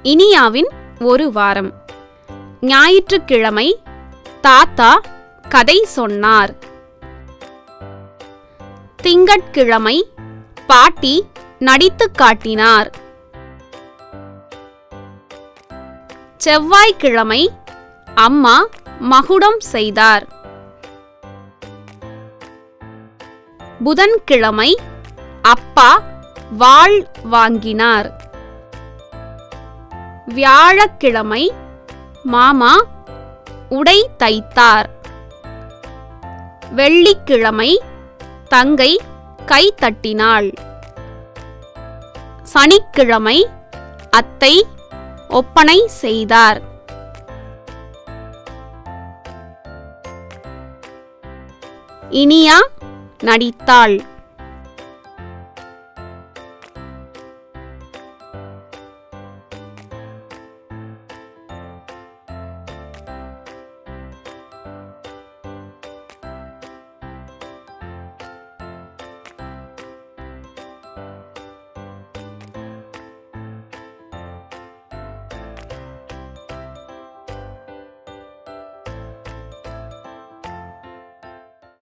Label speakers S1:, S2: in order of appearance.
S1: இனியாவின் ஒரு வாரம் ஞாயிற்றுக்கிழமை தாத்தா கதை சொன்னார் திங்கட்கிழமை பாட்டி நடித்துக் காட்டினார் செவ்வாய்க்கிழமை அம்மா மகுடம் செய்தார் புதன்கிழமை அப்பா வாள் வாங்கினார் வியாழக்கிழமை மாமா உடை தைத்தார் வெள்ளிக்கிழமை தங்கை கை தட்டினாள் சனிக்கிழமை அத்தை ஒப்பனை செய்தார் இனியா நடித்தாள்